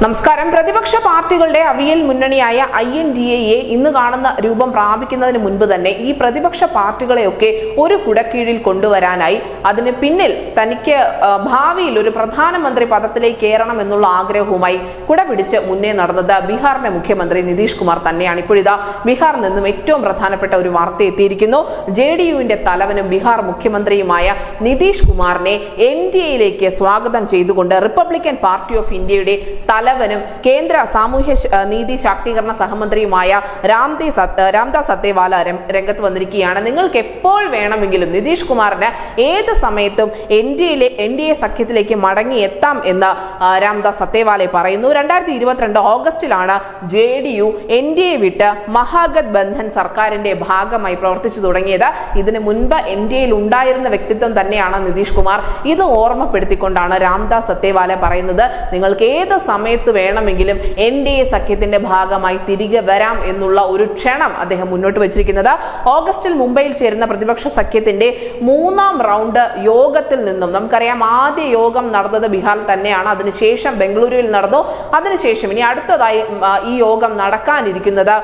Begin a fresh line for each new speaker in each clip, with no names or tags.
നമസ്കാരം പ്രതിപക്ഷ പാർട്ടികളുടെ അവിയൽ മുന്നണിയായ ഐ എൻ ഡി എയെ ഇന്ന് കാണുന്ന രൂപം പ്രാപിക്കുന്നതിന് മുൻപ് തന്നെ ഈ പ്രതിപക്ഷ പാർട്ടികളെയൊക്കെ ഒരു കുടക്കീഴിൽ കൊണ്ടുവരാനായി അതിന് പിന്നിൽ തനിക്ക് ആ, ഭാവിയിൽ ഒരു പ്രധാനമന്ത്രി പദത്തിലേക്ക് കയറണം എന്നുള്ള ആഗ്രഹവുമായി കുട പിടിച്ച് മുന്നേ നടന്നത് ബീഹാറിന്റെ മുഖ്യമന്ത്രി നിതീഷ് കുമാർ തന്നെയാണ് ഇപ്പോഴിതാ ബീഹാറിൽ നിന്നും ഏറ്റവും പ്രധാനപ്പെട്ട ഒരു വാർത്ത എത്തിയിരിക്കുന്നു ജെ ഡി യുവിന്റെ തലവനും ബീഹാർ മുഖ്യമന്ത്രിയുമായ നിതീഷ് കുമാറിനെ എൻ ഡി എയിലേക്ക് സ്വാഗതം ചെയ്തുകൊണ്ട് റിപ്പബ്ലിക്കൻ പാർട്ടി ഓഫ് ഇന്ത്യയുടെ തലവനും കേന്ദ്ര സാമൂഹ്യ ശ- ആ, നീതി ശാക്തീകരണ സഹമന്ത്രിയുമായ രാംദേ സത്ത് രാംദാസ് സത്തേവാല രം- രംഗത്ത് വന്നിരിക്കുകയാണ് നിങ്ങൾക്ക് എപ്പോൾ വേണമെങ്കിലും നിതീഷ് കുമാറിന് ഏത് സമയത്തും എൻ ഡി എയിലെ എൻ ഡി എ സഖ്യത്തിലേക്ക് മടങ്ങി എത്താം എന്ന് ആ, രാംദാസ് സത്തേവാലെ പറയുന്നു രണ്ടായിരത്തി ഇരുപത്തിരണ്ട് ഓഗസ്റ്റിലാണ് J D U N D A വിട്ട് മഹാഗത് ബന്ധൻ സർക്കാരിന്റെ ഭാഗമായി പ്രവർത്തിച്ചു തുടങ്ങിയത് ഇതിനു മുൻപ് എൻ ഡി എയിൽ ഉണ്ടായിരുന്ന വ്യക്തിത്വം തന്നെയാണ് നിതീഷ് കുമാർ ഇത് ഓർമ്മപ്പെടുത്തിക്കൊണ്ടാണ് രാംദാസ് സത്തേവാല പറയുന്നത് നിങ്ങൾക്ക് ഏത് സമയത്ത് വേണമെങ്കിലും എൻ ഡി എ സഖ്യത്തിന്റെ ഭാഗമായി തിരികെ വരാം എന്നുള്ള ഒരു ക്ഷണം അദ്ദേഹം മുന്നോട്ട് വെച്ചിരിക്കുന്നത് ഓഗസ്റ്റിൽ മുംബൈയിൽ ചേരുന്ന പ്രതിപക്ഷ സഖ്യത്തിന്റെ മൂന്നാം റൗണ്ട് യോഗത്തിൽ നിന്നും നമുക്കറിയാം ആദ്യ യോഗം നടന്നത് ബീഹാറിൽ തന്നെയാണ് അതിനുശേഷം ബംഗളൂരുവിൽ നടന്നു അതിനുശേഷം ഇനി അടുത്തതായി ഉം, ആ, ഈ യോഗം നടക്കാനിരിക്കുന്നത്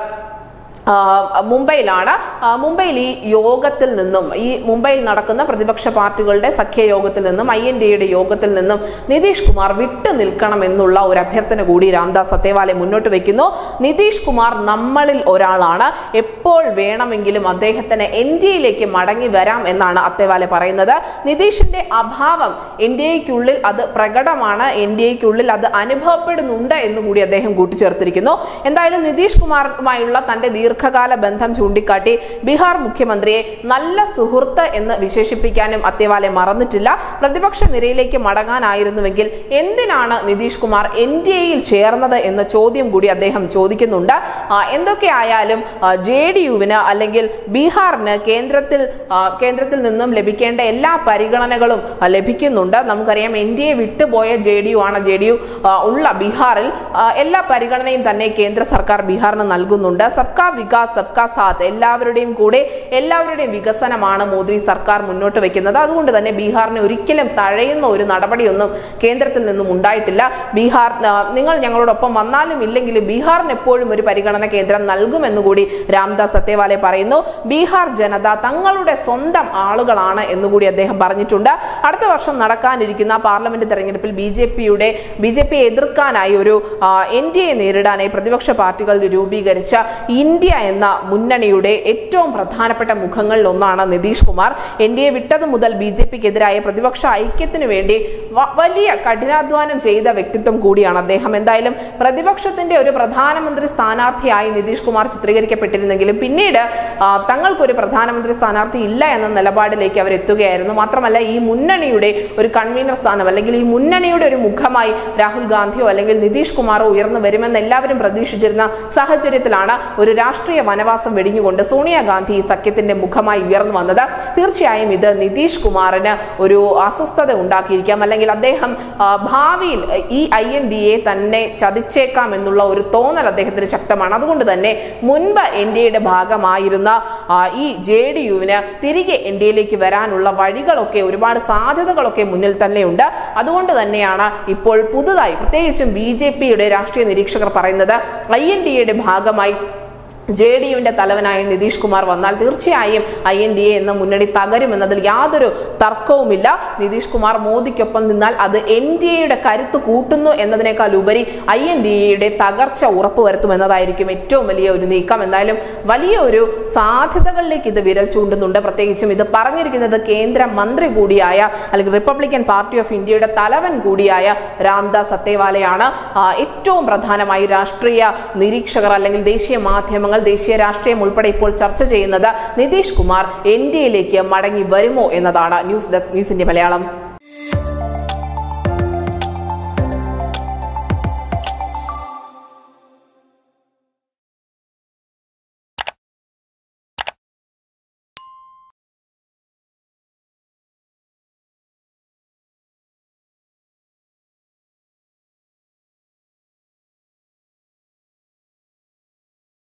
ആ, മുംബൈയിലാണ് ആ, മുംബൈയിൽ ഈ യോഗത്തിൽ നിന്നും ഈ മുംബൈയിൽ നടക്കുന്ന പ്രതിപക്ഷ പാർട്ടികളുടെ സഖ്യ യോഗത്തിൽ നിന്നും ഐ എൻ ഡിയുടെ യോഗത്തിൽ നിന്നും നിതീഷ് കുമാർ വിട്ടു നിൽക്കണം എന്നുള്ള ഒരു അഭ്യർത്ഥന കൂടി രാംദാസ് സത്തേവാലെ മുന്നോട്ട് വെക്കുന്നു നിതീഷ് കുമാർ നമ്മളിൽ ഒരാളാണ് എപ്പോൾ വേണമെങ്കിലും അദ്ദേഹത്തിന് എൻ ഡി എയിലേക്ക് മടങ്ങി വരാം എന്നാണ് അത്തേവാലെ പറയുന്നത് നിതീഷിന്റെ അഭാവം എൻ ഡി എക്കുള്ളിൽ അത് പ്രകടമാണ് എൻ ഡി എക്കുള്ളിൽ അത് അനുഭവപ്പെടുന്നുണ്ട് എന്ന് കൂടി അദ്ദേഹം കൂട്ടിച്ചേർത്തിരിക്കുന്നു എന്തായാലും നിതീഷ് കുമാറുമായുള്ള തന്റെ ദീർഘകാല ബന്ധം ചൂണ്ടിക്കാട്ടി ബീഹാർ മുഖ്യമന്ത്രിയെ നല്ല സുഹൃത്ത് എന്ന് വിശേഷിപ്പിക്കാനും അത്തേവാലെ മറന്നിട്ടില്ല പ്രതിപക്ഷ നിരയിലേക്ക് മടങ്ങാനായിരുന്നുവെങ്കിൽ എന്തിനാണ് നിതീഷ് കുമാർ എൻ ഡി എയിൽ ചേർന്നത് എന്ന ചോദ്യം കൂടി അദ്ദേഹം ചോദിക്കുന്നുണ്ട് ആ, എന്തൊക്കെയായാലും ജെ ഡി യുവിന് അല്ലെങ്കിൽ ബീഹാറിന് കേന്ദ്രത്തിൽ ആ, കേന്ദ്രത്തിൽ നിന്നും ലഭിക്കേണ്ട എല്ലാ പരിഗണനകളും ആ, ലഭിക്കുന്നുണ്ട് നമുക്കറിയാം എൻ ഡി എ വിട്ടുപോയ ജെ ഡി യു ആണ് ജെ ഡി യു ഉള്ള ബീഹാറിൽ ആ, എല്ലാ പരിഗണനയും തന്നെ കേന്ദ്ര സർക്കാർ ബീഹാറിന് നൽകുന്നുണ്ട് സബ്കാ വികാസ് സബ്കാ സാത്ത് എല്ലാവരുടെയും കൂടെ എല്ലാവരുടെയും വികസനമാണ് മോദി സർക്കാർ മുന്നോട്ട് വെക്കുന്നത് അതുകൊണ്ട് തന്നെ ബീഹാറിനെ ഒരിക്കലും തഴയുന്ന ഒരു നടപടിയൊന്നും കേന്ദ്രത്തിൽ നിന്നും ഉണ്ടായിട്ടില്ല ബീഹാർ ആ, നിങ്ങൾ ഞങ്ങളോടൊപ്പം വന്നാലും ഇല്ലെങ്കിലും ബീഹാറിന് എപ്പോഴും ഒരു പരിഗണന കേന്ദ്രം നൽകുമെന്ന് കൂടി രാംദാസ് സത്തേവാലെ പറയുന്നു ബീഹാർ ജനത തങ്ങളുടെ സ്വന്തം ആളുകളാണ് എന്നുകൂടി അദ്ദേഹം പറഞ്ഞിട്ടുണ്ട് അടുത്ത വർഷം നടക്കാനിരിക്കുന്ന പാർലമെന്റ് തെരഞ്ഞെടുപ്പിൽ ബി ജെ പിയുടെ ബി ജെ പിയെ എതിർക്കാനായി ഒരു എൻ ഡി എ നേരിടാനായി പ്രതിപക്ഷ പാർട്ടികൾ രൂപീകരിച്ച ഇന്ത്യ എന്ന മുന്നണിയുടെ ഏറ്റവും പ്രധാനപ്പെട്ട മുഖങ്ങളിൽ ഒന്നാണ് Nitish Kumar N D A വിട്ടത് മുതൽ ബി ജെ പിക്കെതിരായ പ്രതിപക്ഷ ഐക്യത്തിനു വേണ്ടി വ- വലിയ കഠിനാധ്വാനം ചെയ്ത വ്യക്തിത്വം കൂടിയാണ് അദ്ദേഹം എന്തായാലും പ്രതിപക്ഷത്തിന്റെ ഒരു പ്രധാനമന്ത്രി സ്ഥാനാർത്ഥിയായി നിതീഷ് കുമാർ ചിത്രീകരിക്കപ്പെട്ടിരുന്നെങ്കിലും പിന്നീട് ആ, തങ്ങൾക്കൊരു പ്രധാനമന്ത്രി സ്ഥാനാർത്ഥി ഇല്ല എന്ന നിലപാടിലേക്ക് അവർ എത്തുകയായിരുന്നു മാത്രമല്ല ഈ മുന്നണിയുടെ ഒരു കൺവീനർ സ്ഥാനം അല്ലെങ്കിൽ ഈ മുന്നണിയുടെ ഒരു മുഖമായി രാഹുൽ ഗാന്ധിയോ അല്ലെങ്കിൽ നിതീഷ് കുമാറോ ഉയർന്നു വരുമെന്ന് എല്ലാവരും പ്രതീക്ഷിച്ചിരുന്ന സാഹചര്യത്തിലാണ് ഒരു രാഷ്ട്രീയ വനവാസം വെടിഞ്ഞുകൊണ്ട് സോണിയാഗാന്ധി ഈ സഖ്യത്തിന്റെ മുഖമായി ഉയർന്നു വന്നത് തീർച്ചയായും ഇത് നിതീഷ് കുമാറിന് ഒരു അസ്വസ്ഥത ഉണ്ടാക്കിയിരിക്കാം അല്ലെങ്കിൽ അദ്ദേഹം ആ, ഭാവിയിൽ ഈ ഐ എൻ ഡി എ തന്നെ ചതിച്ചേക്കാം എന്നുള്ള ഒരു തോന്നൽ അദ്ദേഹത്തിന് ശക്തമാണ് അതുകൊണ്ട് തന്നെ മുൻപ് എൻ ഡി എയുടെ ഭാഗമായിരുന്ന ആ, ഈ ജെ ഡി യുവിന് തിരികെ എൻ ഡി എയിലേക്ക് വരാനുള്ള വഴികളൊക്കെ ഒരുപാട് സാധ്യതകളൊക്കെ മുന്നിൽ തന്നെയുണ്ട് അതുകൊണ്ട് തന്നെയാണ് ഇപ്പോൾ പുതുതായി പ്രത്യേകിച്ചും ബി ജെ പിയുടെ രാഷ്ട്രീയ നിരീക്ഷകർ പറയുന്നത് ഐ എൻ ഡി എയുടെ ഭാഗമായി ജെ ഡി യുവിന്റെ തലവനായ നിതീഷ് കുമാർ വന്നാൽ തീർച്ചയായും ഐ എൻ ഡി എ എന്ന മുന്നണി തകരുമെന്നതിൽ യാതൊരു തർക്കവുമില്ല നിതീഷ് കുമാർ മോദിക്കൊപ്പം നിന്നാൽ അത് എൻ ഡി എയുടെ കരുത്ത് കൂട്ടുന്നു എന്നതിനേക്കാൾ ഉപരി ഐ എൻ ഡി എയുടെ തകർച്ച ഉറപ്പുവരുത്തുമെന്നതായിരിക്കും ഏറ്റവും വലിയ ഒരു നീക്കം എന്തായാലും വലിയ ഒരു സാധ്യതകളിലേക്ക് ഇത് വിരൽ ചൂണ്ടുന്നുണ്ട് പ്രത്യേകിച്ചും ഇത് പറഞ്ഞിരിക്കുന്നത് കേന്ദ്ര മന്ത്രി കൂടിയായ അല്ലെങ്കിൽ റിപ്പബ്ലിക്കൻ പാർട്ടി ഓഫ് ഇന്ത്യയുടെ തലവൻ കൂടിയായ രാംദാസ് സത്തേവാലയാണ് ആ, ഏറ്റവും പ്രധാനമായി രാഷ്ട്രീയ നിരീക്ഷകർ അല്ലെങ്കിൽ ദേശീയ മാധ്യമങ്ങൾ ദേശീയ രാഷ്ട്രീയം ഉൾപ്പെടെ ഇപ്പോൾ ചർച്ച ചെയ്യുന്നത് നിതീഷ് കുമാർ എൻ ഡി എയിലേക്ക് മടങ്ങി വരുമോ എന്നതാണ് news desk news India Malayalam